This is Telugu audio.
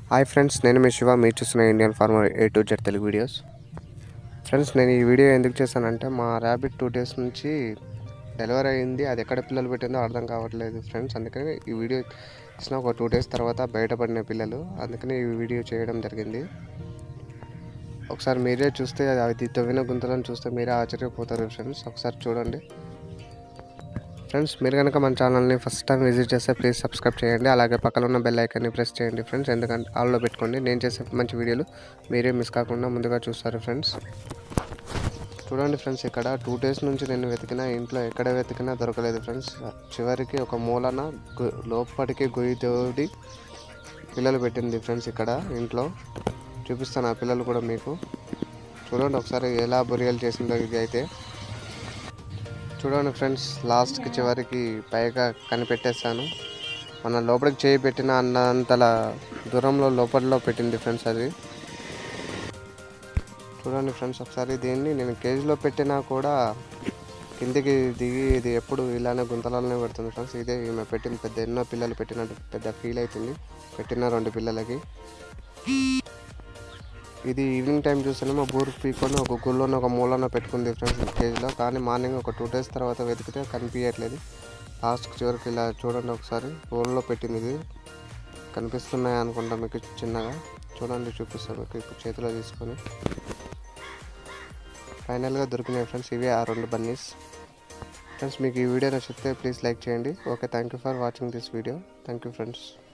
హాయ్ ఫ్రెండ్స్ నేను మీ శివ మీరు చూస్తున్న Indian farmer A to Z Telugu videos friends నేను ఈ వీడియో ఎందుకు చేశానంటే మా ర్యాబిట్ టూ డేస్ నుంచి డెలివరీ అయింది అది ఎక్కడ పిల్లలు పెట్టిందో అర్థం కావట్లేదు ఫ్రెండ్స్ అందుకని ఈ వీడియో ఇచ్చిన ఒక టూ డేస్ తర్వాత బయటపడిన పిల్లలు అందుకని ఈ వీడియో చేయడం జరిగింది ఒకసారి మీరే చూస్తే అది తవ్విన గుంతలను చూస్తే మీరే ఆశ్చర్యపోతారు ఫ్రెండ్స్ ఒకసారి చూడండి ఫ్రెండ్స్ మీరు కనుక మన ఛానల్ని ఫస్ట్ టైం విజిట్ చేస్తే ప్లీజ్ సబ్స్క్రైబ్ చేయండి అలాగే పక్కన ఉన్న బెల్ ఐకాన్ని ప్రెస్ చేయండి ఫ్రెండ్స్ ఎందుకంటే ఆల్లో పెట్టుకోండి నేను చేసే మంచి వీడియోలు మీరే మిస్ కాకుండా ముందుగా చూస్తారు ఫ్రెండ్స్ చూడండి ఫ్రెండ్స్ ఇక్కడ టూ డేస్ నుంచి నేను వెతికినా ఇంట్లో ఎక్కడ వెతికినా దొరకలేదు ఫ్రెండ్స్ చివరికి ఒక మూలన గు- లోపలికి గొయ్యి తోడి పిల్లలు పెట్టింది ఫ్రెండ్స్ ఇక్కడ ఇంట్లో చూపిస్తాను ఆ పిల్లలు కూడా మీకు చూడండి ఒకసారి ఎలా బొరియలు చేసిందో ఇది అయితే చూడండి ఫ్రెండ్స్ లాస్ట్కి చివరికి పైగా కనిపెట్టేస్తాను మన లోపలికి చేయి పెట్టిన అన్నంతల దూరంలో లోపలలో పెట్టింది ఫ్రెండ్స్ అది చూడండి ఫ్రెండ్స్ ఒకసారి దీన్ని నేను కేజీలో పెట్టినా కూడా కిందికి దిగి ఇది ఎప్పుడు ఇలానే గుంతలలోనే పెడుతుంది ఫ్రెండ్స్ ఇదే ఈమె పెట్టిన పెద్ద ఎన్నో పిల్లలు పెట్టినట్టు పెద్ద ఫీల్ అవుతుంది పెట్టిన రెండు పిల్లలకి ఇది ఈవినింగ్ టైం చూస్తేనేమో బూరు పీకొని ఒక గుళ్ళోనే ఒక మూలన పెట్టుకుంది ఫ్రెండ్స్ కేజీలో కానీ మార్నింగ్ ఒక టూ డేస్ తర్వాత వెతికితే కనిపించట్లేదు లాస్ట్ చివరికి ఇలా చూడండి ఒకసారి ఊళ్ళో పెట్టింది ఇది కనిపిస్తున్నాయి అనుకుంటా మీకు చిన్నగా చూడండి చూపిస్తాను మీకు ఇప్పుడు చేతిలో తీసుకొని ఫైనల్గా దొరికినాయి ఫ్రెండ్స్ ఇవే ఆ రెండు బన్నీస్ ఫ్రెండ్స్ మీకు ఈ వీడియో నచ్చితే ప్లీజ్ లైక్ చేయండి okay thank you for watching this video thank you friends